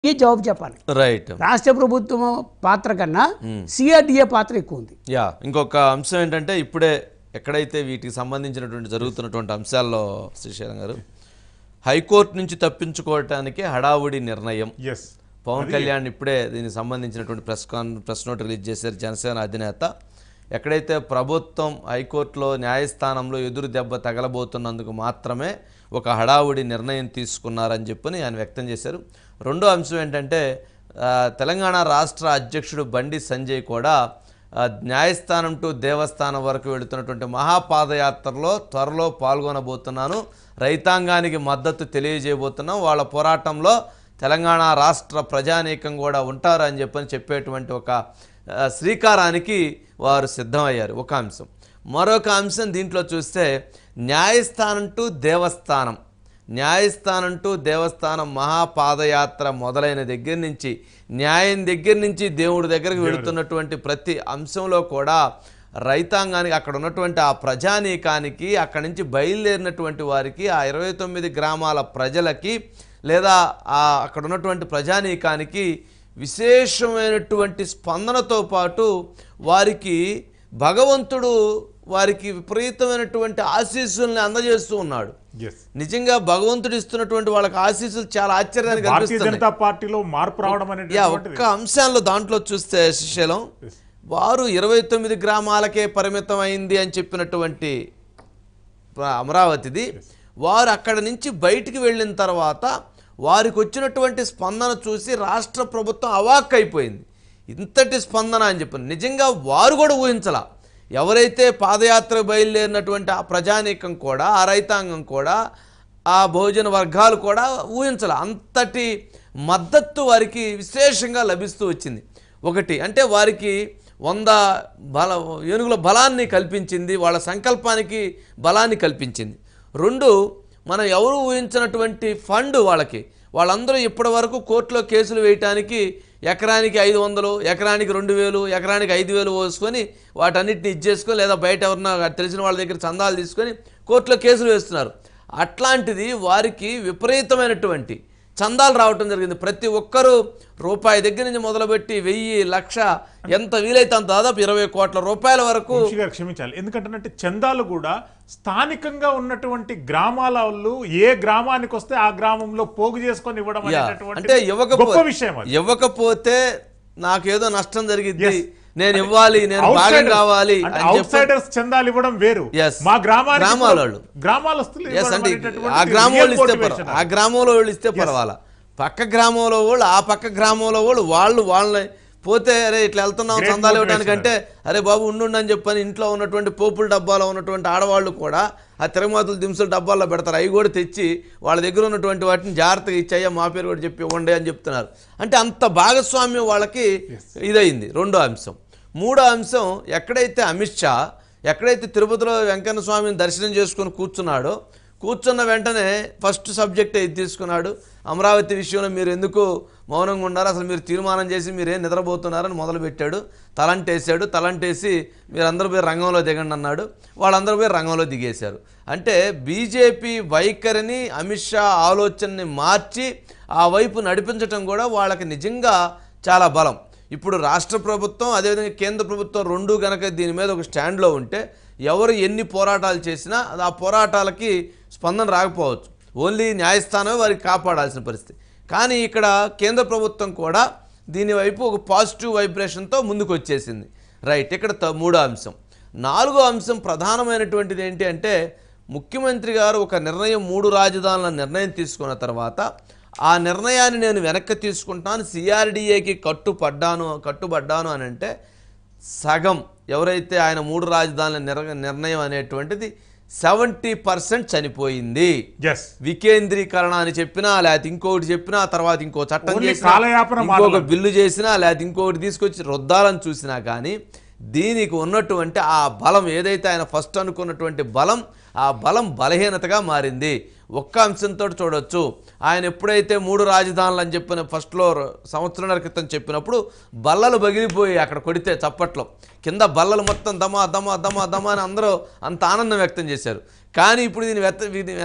ఈ జవాబు చెప్పాలి రైట్ రాష్ట్ర ప్రభుత్వం పాత్ర కన్నా సిఆర్డిఏ పాత్ర ఎక్కువ ఉంది యా ఇంకొక అంశం ఏంటంటే ఇప్పుడే ఎక్కడైతే వీటికి సంబంధించినటువంటి జరుగుతున్నటువంటి అంశాల్లో శ్రీశైలం గారు హైకోర్టు నుంచి తప్పించుకోవటానికి హడావుడి నిర్ణయం ఎస్ పవన్ కళ్యాణ్ ఇప్పుడే దీనికి సంబంధించినటువంటి press con press note release చేశారు జనసేన అధినేత ఎక్కడైతే ప్రభుత్వం హైకోర్టులో న్యాయస్థానంలో ఎదురు దెబ్బ తగలబోతున్నందుకు మాత్రమే ఒక హడావుడి నిర్ణయం తీసుకున్నారని చెప్పని ఆయన వ్యక్తం చేశారు రెండో అంశం ఏంటంటే ఆ, తెలంగాణ రాష్ట్ర అధ్యక్షుడు బండి సంజయ్ కూడా ఆ, న్యాయస్థానం టు దేవస్థానం వరకు వెళుతున్నటువంటి మహాపాదయాత్రలో త్వరలో పాల్గొనబోతున్నాను రైతాంగానికి మద్దతు తెలియజేయబోతున్నాం వాళ్ళ పోరాటంలో తెలంగాణ రాష్ట్ర ప్రజానీకం కూడా ఉంటారు అని చెప్పని చెప్పేటువంటి ఒక ఆ, శ్రీకారానికి వారు సిద్ధమయ్యారు ఒక అంశం మరొక అంశం దీంట్లో చూస్తే న్యాయస్థానం టు దేవస్థానం న్యాయస్థానం టు దేవస్థానం మహాపాదయాత్ర మొదలైన దగ్గర నుంచి న్యాయం దగ్గర నుంచి దేవుడి దగ్గరకు వెళుతున్నటువంటి ప్రతి అంశంలో కూడా రైతాంగానికి అక్కడ ఉన్నటువంటి ఆ ప్రజానీకానికి అక్కడి నుంచి బయలుదేరినటువంటి వారికి ఆ ఇరవై తొమ్మిది గ్రామాల ప్రజలకి లేదా ఆ అక్కడ ఉన్నటువంటి ప్రజానీకానికి విశేషమైనటువంటి స్పందనతో పాటు వారికి భగవంతుడు వారికి విపరీతమైనటువంటి ఆశీస్సుల్ని అందజేస్తూ ఉన్నాడు ఎస్ నిజంగా భగవంతుడు ఇస్తున్నటువంటి వాళ్ళకి ఆశీస్సులు చాలా ఆశ్చర్యానికి భారతీయ కనిపిస్తున్నాయి జనతా పార్టీలో మార్పు రావడం యా అనేటువంటిది ఒక్క అంశాల్లో దాంట్లో చూస్తే శ్రీశైలం వారు ఇరవై తొమ్మిది గ్రామాలకే పరిమితం అయింది అని చెప్పినటువంటి ప్ర- అమరావతిది వారు అక్కడ నుంచి బయటికి వెళ్ళిన తర్వాత వారికి వచ్చినటువంటి స్పందన చూసి రాష్ట్ర ప్రభుత్వం అవాక్ అయిపోయింది ఇంతటి స్పందన అని చెప్పి నిజంగా వారు కూడా ఊహించలా ఎవరైతే పాదయాత్ర బయలుదేరినటువంటి ఆ ప్రజానీకం కూడా ఆ రైతాంగం కూడా ఆ బహుజన వర్గాలు కూడా ఊహించాల అంతటి మద్దతు వారికి విశేషంగా లభిస్తూ వచ్చింది ఒకటి అంటే వారికి వంద బల ఏనుగుల బలాన్ని కల్పించింది వాళ్ళ సంకల్పానికి బలాన్ని కల్పించింది రెండు మనం ఎవరు ఊహించినటువంటి ఫండ్ వాళ్ళకి వాళ్ళందరూ ఇప్పటి వరకు కోర్టులో కేసులు వేయటానికి ఎకరానికి ఐదు వందలు ఎకరానికి రెండు వేలు ఎకరానికి ఐదు వేలు పోసుకొని వాటన్నిటిని ఇచ్చేసుకొని లేదా బయట ఎవరన్నా తెలిసిన వాళ్ళ దగ్గర చందాలు తీసుకొని కోర్టులో కేసులు వేస్తున్నారు అట్లాంటిది వారికి విపరీతమైనటువంటి చందాలు రావటం జరిగింది ప్రతి ఒక్కరూ రూపాయి దగ్గర నుంచి మొదలుపెట్టి వెయ్యి లక్ష ఎంత వీలైతే అంత దాదాపు ఇరవై కోట్ల రూపాయల వరకు వంశీ గారు క్షమించాలి ఎందుకంటే చందాలు కూడా స్థానికంగా ఉన్నటువంటి గ్రామాల వాళ్ళు ఏ గ్రామానికి వస్తే ఆ గ్రామంలో పోగు చేసుకొని ఇవ్వడం యా, అనేటటువంటి అంటే గొప్ప ఇవ్వకపోతే విషయం అది ఇవ్వకపోతే నాకేదో నష్టం జరిగింది Yes. నేను ఇవ్వాలి నేను భాగం Outsiders- కావాలి అంటే అని చెప్పి outsiders చందాలు ఇవ్వడం వేరు Yes. మా గ్రామానికి గ్రామాల వాళ్ళు. గ్రామాలస్తులు ఎస్ ఇవ్వడం అంటే అనేటటువంటి ఆ గ్రామం real వాళ్ళు ఇస్తే motivation పర్వాలా అది. ఆ గ్రామంలో వాళ్ళు ఇస్తే పర్వాలా పక్క గ్రామంలో వాళ్ళు ఆ పక్క గ్రామంలో వాళ్ళు వాళ్ళు వాళ్ళని పోతే అరే ఇట్లా వెళ్తున్నాం Great చందాలు motivation ఇవ్వడానికంటే అరే బాబు ఉండు అని చెప్పని ఇంట్లో ఉన్నటువంటి పోపుల డబ్బాలో ఉన్నటువంటి ఆడవాళ్ళు కూడా ఆ తిరగమాతులు దింసులు డబ్బాల్లో పెడతారు అవి కూడా తెచ్చి వాళ్ళ దగ్గర ఉన్నటువంటి వాటిని జాగ్రత్తగా ఇచ్చాయ్యా మా పేరు కూడా చెప్పి ఇవ్వండి అని చెప్తున్నారు అంటే అంత భాగస్వామ్యం వాళ్ళకి ఇదయింది రెండో అంశం మూడో అంశం ఎక్కడైతే అమిత్ షా ఎక్కడైతే తిరుపతిలో వెంకన్న స్వామిని దర్శనం చేసుకొని కూర్చున్నాడో కూర్చున్న వెంటనే ఫస్ట్ సబ్జెక్ట్ ఇది తీసుకున్నాడు అమరావతి విషయంలో మీరు ఎందుకు మౌనంగా ఉన్నారు అసలు మీరు తీర్మానం చేసి మీరేం నిద్రపోతున్నారని మొదలుపెట్టాడు తలంటేసాడు తలంటేసి మీరందరూ పోయి రంగంలో దిగండి అన్నాడు వాళ్ళందరూ పోయి రంగంలో దిగేశారు అంటే బీజేపీ వైఖరిని అమిత్ షా ఆలోచనని మార్చి ఆ వైపు నడిపించటం కూడా వాళ్ళకి నిజంగా చాలా బలం ఇప్పుడు రాష్ట్ర ప్రభుత్వం అదేవిధంగా కేంద్ర ప్రభుత్వం రెండు గనక దీని మీద ఒక స్టాండ్లో ఉంటే ఎవరు ఎన్ని పోరాటాలు చేసినా అది ఆ పోరాటాలకి స్పందన రాకపోవచ్చు ఓన్లీ న్యాయస్థానమే వారికి కాపాడాల్సిన పరిస్థితి కానీ ఇక్కడ కేంద్ర ప్రభుత్వం కూడా దీని వైపు ఒక పాజిటివ్ వైబ్రేషన్తో ముందుకు వచ్చేసింది రైట్ ఇక్కడ త- మూడో అంశం నాలుగో అంశం ప్రధానమైనటువంటిది ఏంటి అంటే ముఖ్యమంత్రి గారు ఒక నిర్ణయం మూడు రాజధానుల నిర్ణయం తీసుకున్న తర్వాత ఆ నిర్ణయాన్ని నేను వెనక్కి తీసుకుంటాను సిఆర్డిఏకి కట్టుపడ్డాను కట్టుబడ్డాను అని అంటే సగం ఎవరైతే ఆయన మూడు రాజధానుల నిర్ నిర్ణయం అనేటువంటిది సెవెంటీ పర్సెంట్ చనిపోయింది ఎస్ వికేంద్రీకరణ అని చెప్పినా లేకపోతే ఇంకొకటి చెప్పినా తర్వాత ఇంకో చట్టం Only చేసినా కాలయాపన ఇంకొక మాటలు. బిల్లు చేసినా లేకపోతే ఇంకొకటి తీసుకొచ్చి రుద్దాలని చూసినా కానీ దీనికి ఉన్నటువంటి ఆ బలం ఏదైతే ఆయన ఫస్ట్ అనుకున్నటువంటి బలం ఆ బలం బలహీనతగా మారింది ఒక్క అంశంతో చూడొచ్చు ఆయన ఎప్పుడైతే మూడు రాజధానులు అని చెప్పిన ఫస్ట్లో సంవత్సరాల క్రితం చెప్పినప్పుడు బల్లలు పగిలిపోయి అక్కడ కొడితే చప్పట్లో కింద బల్లలు మొత్తం దమా దమా దమా దమా అని అందరూ అంత ఆనందం వ్యక్తం చేశారు కానీ ఇప్పుడు దీని వెత్త దీని